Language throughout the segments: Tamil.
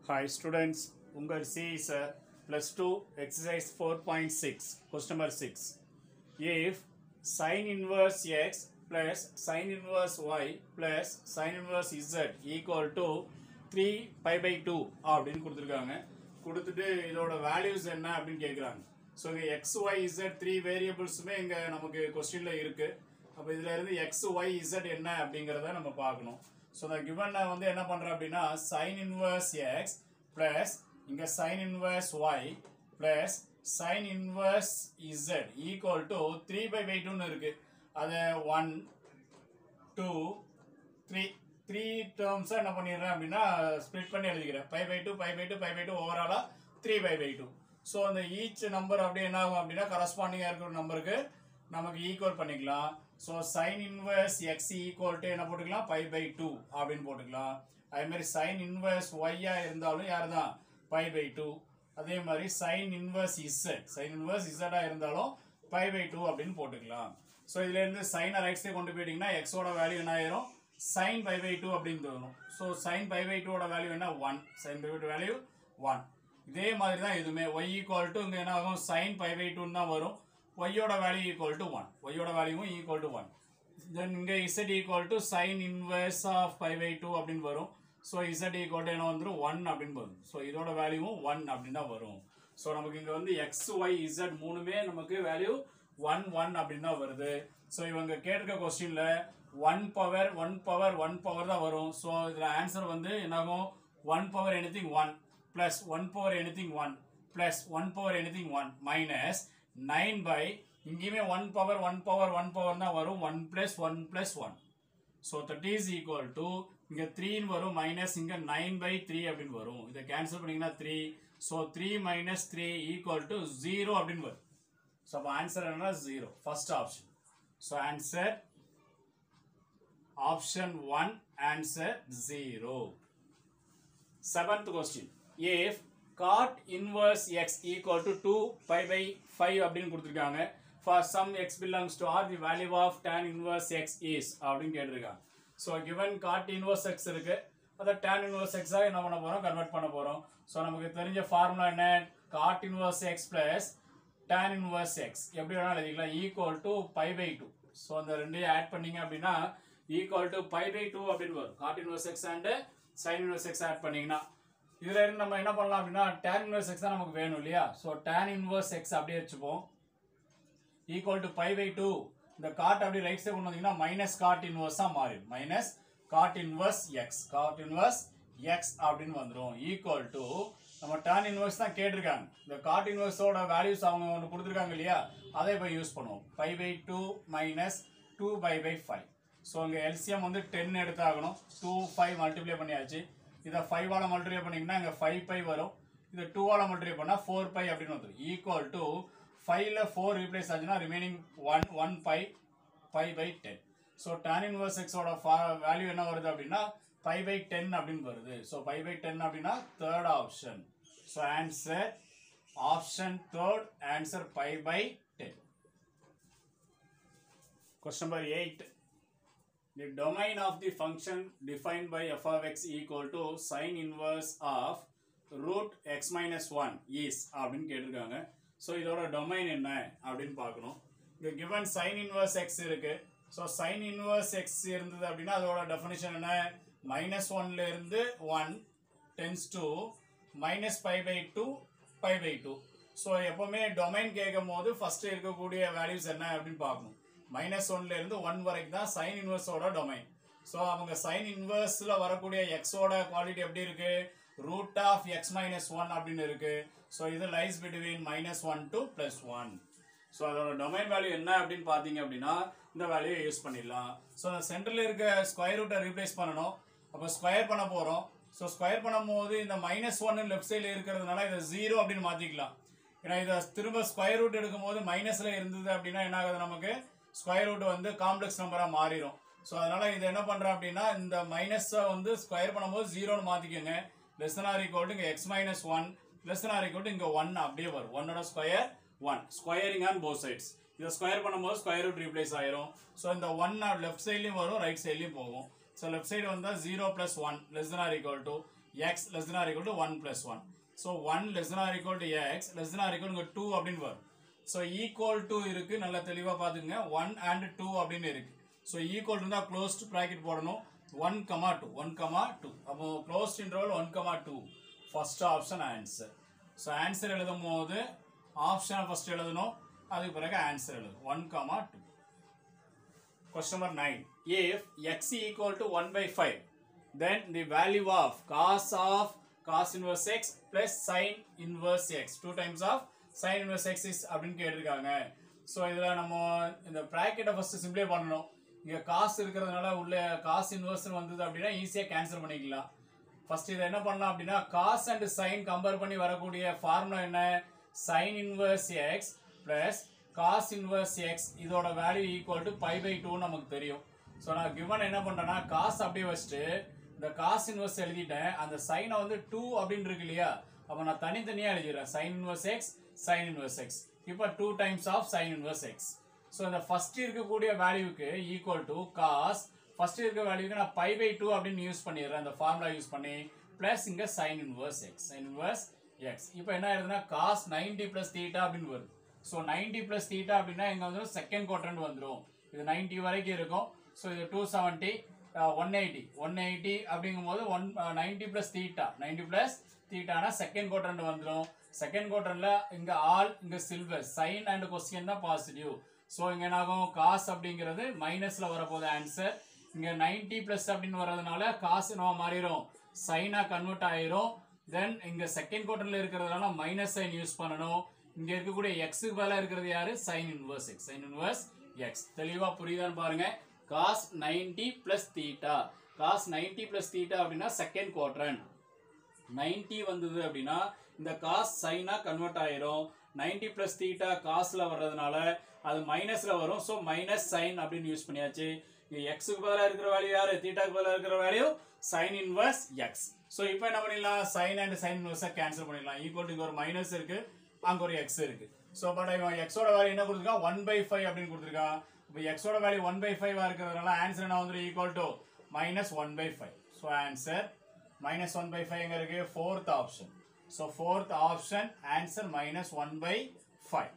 Hi students, உங்கள் C sir plus 2 exercise 4.6 question number 6 if sin inverse x plus sin inverse y plus sin inverse z equal to 3 pi by 2 அப்படின்னு கொடுத்துருக்காங்க கொடுத்துட்டு இதோட வேல்யூஸ் என்ன அப்படின்னு கேட்குறாங்க ஸோ இங்கே எக்ஸ் ஒய் இசட் த்ரீ வேரியபிள்ஸுமே இங்கே நமக்கு கொஸ்டினில் இருக்குது அப்போ இதில் இருந்து எக்ஸ் ஒய் இசட் என்ன அப்படிங்கிறத நம்ம பார்க்கணும் ஸோ இந்த கிவனை வந்து என்ன பண்ணுறோம் அப்படின்னா சைன் இன்வர்ஸ் எக்ஸ் ப்ளஸ் இங்கே sine inverse y plus sine inverse z equal to three pi by டூன்னு இருக்குது அதை ஒன் டூ த்ரீ த்ரீ டேர்ம்ஸாக என்ன பண்ணிடுறேன் அப்படின்னா ஸ்ப்ளிட் பண்ணி எழுதிக்கிறேன் pi by two pi by two pi by two ஓவராலாக three pi by two so அந்த ஈச் நம்பர் அப்படியே என்ன ஆகும் அப்படின்னா கரஸ்பாண்டிங்காக இருக்கிற நம்பருக்கு நமக்கு ஈக்குவல் பண்ணிக்கலாம் so sine inverse x equal to என்ன போட்டுக்கலாம் பை பை டூ அப்படின்னு போட்டுக்கலாம் அதே மாதிரி சைன் இன்வர்ஸ் ஒய்யாக இருந்தாலும் யார் தான் பை பை டூ அதே மாதிரி sine inverse z sine inverse இசட்டாக இருந்தாலும் பை பை டூ அப்படின்னு போட்டுக்கலாம் ஸோ இதுலேருந்து சைனை ரைட் சைடு கொண்டு போயிட்டீங்கன்னா எக்ஸோட வேல்யூ என்ன ஆயிரும் சைன் பை பை டூ அப்படின்னு வரும் ஸோ சைன் பை பை டூவோட வேல்யூ என்ன one sine pi by two value one இதே மாதிரி தான் இதுவுமே ஒய் ஈக்குவல் டு இங்கே என்ன ஆகும் சைன் பை பை டூன்னு தான் வரும் ஒய்யோட வேல்யூ ஈக்குவல் டு ஒன் ஒய்யோட வேல்யூவும் ஈக்குவல் டு ஒன் தென் இங்கே z equal to sine inverse of pi by two அப்படின்னு வரும் ஸோ இசட் ஈக்குவல் டு என்ன வந்துடும் ஒன் அப்படின்னு வரும் ஸோ இதோட வேல்யூவும் ஒன் அப்படின்னு தான் வரும் ஸோ நமக்கு இங்கே வந்து எக்ஸ் ஒய் இசட் மூணுமே நமக்கு வேல்யூ ஒன் ஒன் அப்படின்னு தான் வருது ஸோ இவங்க கேட்டிருக்க கொஸ்டினில் one power one power one power தான் வரும் ஸோ இதில் ஆன்சர் வந்து என்னாகும் one power anything one plus one power anything one plus one power anything one minus nine pi இங்கேயுமே one power one power one power தான் வரும் one plus one plus one so that is equal to இங்கே த்ரீன்னு வரும் மைனஸ் இங்கே நைன் பை த்ரீ அப்படின்னு வரும் இதை கேன்சல் பண்ணிங்கன்னா three so three minus three equal to zero அப்படின்னு வரும் ஸோ அப்போ ஆன்சர் என்னன்னா zero first option so answer option one answer zero seventh question if cot inverse x equal to two pi by five அப்படின்னு கொடுத்துருக்காங்க for some x belongs to R the value of tan inverse x is அப்படின்னு கேட்டிருக்காங்க so given cot inverse x இருக்கு அதை டேன் இன்வர்ஸ் எக்ஸாக என்ன பண்ண போகிறோம் கன்வெர்ட் பண்ண போகிறோம் ஸோ நமக்கு தெரிஞ்ச ஃபார்முலா என்ன cot inverse x plus tan inverse x எப்படி வேணாலும் எழுதிக்கலாம் equal to pi by two so அந்த ரெண்டையும் ஆட் பண்ணீங்க அப்படின்னா equal to pi by two அப்படின்னு வரும் cot inverse x and sine inverse x add பண்ணீங்கன்னா இதுல இருந்து நம்ம என்ன பண்ணலாம் அப்படின்னா tan இன்வர்ஸ் எக்ஸ் தான் நமக்கு வேணும் இல்லையா ஸோ tan இன்வர்ஸ் எக்ஸ் அப்படியே வச்சுப்போம் equal to pi by two இந்த காட் அப்படி ரைட் சைடு கொண்டு வந்தீங்கன்னா மைனஸ் காட் இன்வர்ஸாக மாறிடும் minus cot inverse x cot inverse x அப்படின்னு வந்துடும் ஈக்குவல் டு நம்ம டேன் இன்வர்ஸ் தான் கேட்டிருக்காங்க இந்த காட் இன்வர்ஸோட வேல்யூஸ் அவங்க ஒன்று கொடுத்துருக்காங்க இல்லையா அதை இப்போ யூஸ் பண்ணுவோம் pi by two minus two pi by five so இங்கே எல்சிஎம் வந்து டென் எடுத்தாகணும் டூ ஃபைவ் மல்டிப்ளை பண்ணியாச்சு இதை ஃபைவால் மல்டிப்ளை பண்ணிங்கன்னா இங்கே ஃபைவ் பை வரும் இதை டூவால் மல்டிப்ளை பண்ணால் ஃபோர் பை அப்படின்னு வந்துடும் ஈக்குவல் டு ஃபைவ்ல ஃபோர் ரீப்ளேஸ் ஆச்சுன்னா remaining one one by five by ten so tan inverse எக்ஸோட வேல்யூ என்ன வருது அப்படின்னா ஃபைவ் பை டென் அப்படின்னு வருது ஸோ ஃபைவ் பை டென் அப்படின்னா third option so answer option third answer five by ten question number eight The domain of the function defined by f of x equal to sin inverse of root x minus 1 is அப்படின்னு கேட்டிருக்காங்க ஸோ இதோட டொமைன் என்ன அப்படின்னு பார்க்கணும் இங்கே கிவன் சைன் இன்வர்ஸ் எக்ஸ் இருக்கு ஸோ சைன் இன்வர்ஸ் எக்ஸ் இருந்தது அப்படின்னா அதோட டெஃபினிஷன் என்ன மைனஸ் ஒன்ல இருந்து one tends to minus pi by two pi by two so எப்போவுமே டொமைன் கேட்கும் போது ஃபர்ஸ்ட் இருக்கக்கூடிய வேல்யூஸ் என்ன அப்படின்னு பார்க்கணும் மைனஸ் ஒன்ல இருந்து ஒன் வரைக்கும் தான் சைன் இன்வர்ஸோட டொமைன் ஸோ அவங்க சைன் இன்வர்ஸில் வரக்கூடிய எக்ஸோட குவாலிட்டி எப்படி இருக்கு root of x minus one அப்படின்னு இருக்கு ஸோ இது lies between minus one to plus one so அதோட டொமைன் வேல்யூ என்ன அப்படின்னு பார்த்தீங்க அப்படின்னா இந்த வேல்யூ யூஸ் பண்ணிடலாம் ஸோ அந்த சென்டரில் இருக்க ஸ்கொயர் ரூட்டை ரீப்ளேஸ் பண்ணணும் அப்போ ஸ்கொயர் பண்ண போகிறோம் ஸோ ஸ்கொயர் பண்ணும்போது இந்த மைனஸ் ஒன்னு லெஃப்ட் சைடில் இருக்கிறதுனால இதை ஜீரோ அப்படின்னு மாற்றிக்கலாம் ஏன்னா இதை திரும்ப ஸ்கொயர் ரூட் எடுக்கும்போது மைனஸில் இருந்தது அப்படின்னா என்ன ஆகுது நமக்கு ஸ்கொயர் ரூட் வந்து காம்ப்ளெக்ஸ் நம்பராக மாறிடும் ஸோ அதனால இது என்ன பண்ணுறோம் அப்படின்னா இந்த மைனஸை வந்து ஸ்கொயர் பண்ணும்போது ஜீரோன்னு மாற்றிக்கோங்க லெஸ் ஆர் ஈக்குவல் டு இங்கே x minus one less or equal to இங்கே ஒன் அப்படியே வரும் ஒன்னோட square one squaring on both sides இதை ஸ்கொயர் பண்ணும்போது ஸ்கொயர் ரூட் ரீப்ளேஸ் ஆயிரும் ஸோ இந்த ஒன் லெஃப்ட் சைட்லையும் வரும் ரைட் சைட்லையும் போகும் ஸோ லெஃப்ட் சைடு வந்தால் zero plus one less or equal to x less than or equal to one plus one so one less than or equal to x less than or equal to two அப்படின்னு வரும் ஸோ ஈக்குவல் டு இருக்கு நல்லா தெளிவாக பார்த்துங்க ஒன் அண்ட் டூ அப்படின்னு இருக்கு ஸோ ஈக்குவல் இருந்தால் க்ளோஸ்ட் ப்ராக்கெட் போடணும் one comma two one comma two அப்போ closed interval one comma two first option answer so answer எழுதும் போது ஆப்ஷனை ஃபர்ஸ்ட் எழுதணும் அதுக்கு பிறகு ஆன்சர் எழுதணும் one comma two Question number 9. If x equal to 1 by 5, then the value of cos of cos inverse x plus sin inverse x. 2 times of sin inverse x is அப்படின்னு கேட்டிருக்காங்க ஸோ இதில் நம்ம இந்த ப்ராக்கெட்டை ஃபஸ்ட்டு சிம்பிளே பண்ணணும் இங்கே காசு இருக்கிறதுனால உள்ள காசு இன்வெர்ஸ் வந்தது அப்படின்னா ஈஸியாக கேன்சல் பண்ணிக்கலாம் ஃபர்ஸ்ட் இதை என்ன பண்ணலாம் அப்படின்னா காஸ் அண்ட் சைன் கம்பேர் பண்ணி வரக்கூடிய ஃபார்முலா என்ன sine inverse x plus cos inverse x இதோட value equal to pi by two நமக்கு தெரியும் ஸோ நான் கிவன் என்ன பண்ணுறேன்னா காஸ் அப்படியே வச்சுட்டு இந்த காஸ் இன்வர்ஸ் எழுதிட்டேன் அந்த சைனை வந்து டூ அப்படின்னு இருக்கு இல்லையா அப்போ நான் தனித்தனியாக எழுதிடுறேன் sine inverse x sine inverse x இப்போ two times of sine inverse x so இந்த ஃபர்ஸ்ட் இருக்கக்கூடிய வேல்யூக்கு ஈக்குவல் டு காஸ் ஃபர்ஸ்ட் இருக்க வேல்யூக்கு நான் பை பை டூ அப்படின்னு யூஸ் பண்ணிடுறேன் அந்த ஃபார்முலா யூஸ் பண்ணி பிளஸ் இங்க sine inverse x sine inverse x இப்போ என்ன ஆயிருதுன்னா காஸ் நைன்டி பிளஸ் தீட்டா அப்படின்னு வருது ஸோ நைன்டி பிளஸ் தீட்டா அப்படின்னா இங்க வந்து செகண்ட் குவாட்ரண்ட் வந்துடும் இது நைன்டி வரைக்கும் இருக்கும் ஸோ இது two seventy one eighty one eighty அப்படிங்கும்போது one ninety plus theta ninety plus தீட்டானா செகண்ட் குவாட்ரண்ட் வந்துடும் செகண்ட் குவார்டர்ல இங்க ஆல் இங்க சில்வர் சைன் அண்ட் கொஸ்டின் தான் பாசிட்டிவ் ஸோ இங்க என்ன ஆகும் காஸ் அப்படிங்கிறது மைனஸ்ல வரப்போகுது ஆன்சர் இங்க 90 பிளஸ் அப்படின்னு வர்றதுனால காசு நம்ம மாறிடும் சைனா கன்வெர்ட் ஆயிரும் தென் இங்க செகண்ட் குவார்டர்ல இருக்கிறதுனால மைனஸ் சைன் யூஸ் பண்ணணும் இங்க இருக்கக்கூடிய எக்ஸுக்கு பதிலா இருக்கிறது யாரு sine inverse x sine inverse x தெளிவா புரியுதான்னு பாருங்க cos 90 plus theta cos 90 plus theta அப்படின்னா செகண்ட் குவார்டரன் 90 வந்தது அப்படின்னா இந்த காஸ் சைனா கன்வெர்ட் ஆயிரும் 90 பிளஸ் தீட்டா காஸ்ல வர்றதுனால அது மைனஸ்ல வரும் ஸோ மைனஸ் சைன் அப்படின்னு யூஸ் பண்ணியாச்சு இங்க எக்ஸுக்கு பதிலாக இருக்கிற வேல்யூ யாரு தீட்டாக்கு பதிலாக இருக்கிற value sine inverse x so இப்போ என்ன பண்ணிடலாம் சைன் அண்ட் சைன் இன்வர்ஸை கேன்சல் பண்ணிடலாம் ஈக்குவல் இங்க ஒரு மைனஸ் இருக்கு அங்க ஒரு எக்ஸ் இருக்கு ஸோ பட் இவன் எக்ஸோட வேல்யூ என்ன கொடுத்துருக்கான் ஒன் பை ஃபைவ் அப்படின்னு கொடுத்துருக்கான் இப்போ எக்ஸோட வேல்யூ ஒன் பை ஃபைவ் இருக்கிறதுனால ஆன்சர் என்ன வந்துடும் equal to minus one by five so answer minus one by five எங்க இருக்கு fourth option so fourth option answer minus one by five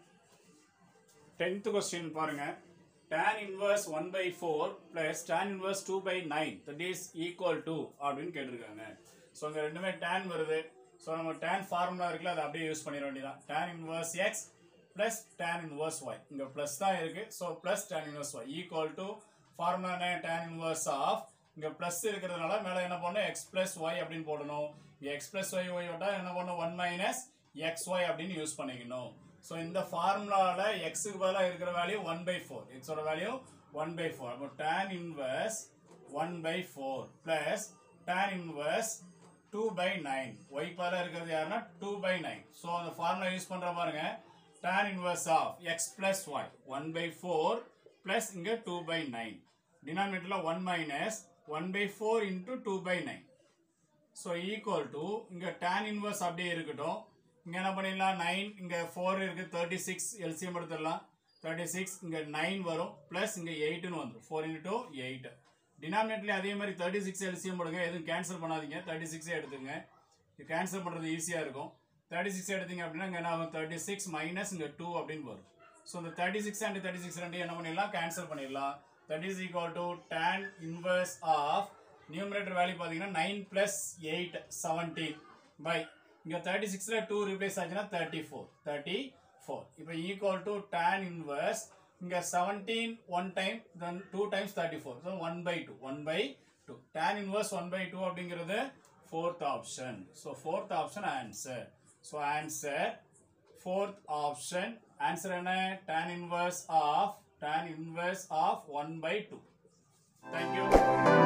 tenth question பாருங்க tan inverse one by four plus tan inverse two by nine that is equal to அப்படின்னு கேட்டிருக்காங்க ஸோ இங்கே ரெண்டுமே tan வருது ஸோ நம்ம tan ஃபார்முலா இருக்குல்ல அதை அப்படியே யூஸ் பண்ணிட வேண்டியதான் tan inverse x plus tan inverse y இங்கே ப்ளஸ் தான் இருக்கு so plus tan inverse y equal to formula என்ன tan இன்வர்ஸ் ஆஃப் இங்கே ப்ளஸ் இருக்கிறதுனால மேலே என்ன பண்ணணும் எக்ஸ் பிளஸ் ஒய் அப்படின்னு போடணும் இங்கே எக்ஸ் பிளஸ் ஒய் ஒய் விட்டா என்ன பண்ணணும் ஒன் மைனஸ் எக்ஸ் ஒய் அப்படின்னு யூஸ் பண்ணிக்கணும் ஸோ இந்த ஃபார்முலாவில் எக்ஸுக்கு பதிலாக இருக்கிற வேல்யூ ஒன் பை ஃபோர் எக்ஸோட வேல்யூ ஒன் பை ஃபோர் அப்போ tan inverse one by four plus tan inverse two by nine y பதிலாக இருக்கிறது யாருன்னா டூ பை நைன் ஸோ அந்த ஃபார்முலா யூஸ் பண்ணுற பாருங்க tan inverse of x plus y one by four plus இங்கே டூ பை நைன் டினாமினேட்டரில் one minus one by four into two by nine so equal to இங்கே tan இன்வர்ஸ் அப்படியே இருக்கட்டும் இங்கே என்ன பண்ணிடலாம் நைன் இங்கே ஃபோர் இருக்கு தேர்ட்டி சிக்ஸ் எல்சிஎம் எடுத்துடலாம் தேர்ட்டி சிக்ஸ் இங்கே நைன் வரும் ப்ளஸ் இங்கே எயிட்டுன்னு வந்துடும் ஃபோர் இன்டூ எயிட் டினாமினேட்லேயும் அதே மாதிரி தேர்ட்டி சிக்ஸ் எல்சிஎம் போடுங்க எதுவும் கேன்சல் பண்ணாதீங்க தேர்ட்டி சிக்ஸே எடுத்துங்க இது கேன்சல் பண்ணுறது ஈஸியாக இருக்கும் தேர்ட்டி சிக்ஸ் எடுத்தீங்க அப்படின்னா இங்கே என்ன ஆகும் தேர்ட்டி சிக்ஸ் மைனஸ் இங்கே டூ அப்படின்னு வரும் ஸோ இந்த thirty six and thirty six ரெண்டு என்ன பண்ணிடலாம் கேன்சல் பண்ணிடலாம் that is equal to tan inverse of numerator value பார்த்தீங்கன்னா nine plus eight seventeen by இங்கே தேர்ட்டி சிக்ஸில் டூ ரிப்ளேஸ் ஆச்சுன்னா தேர்ட்டி ஃபோர் தேர்ட்டி ஃபோர் இப்போ ஈக்குவல் டு tan இன்வர்ஸ் இங்கே seventeen one time then two times thirty four so one by two one by two tan inverse one by two அப்படிங்கிறது fourth option so fourth option answer so answer fourth option answer என்ன tan inverse of tan inverse of one by two thank you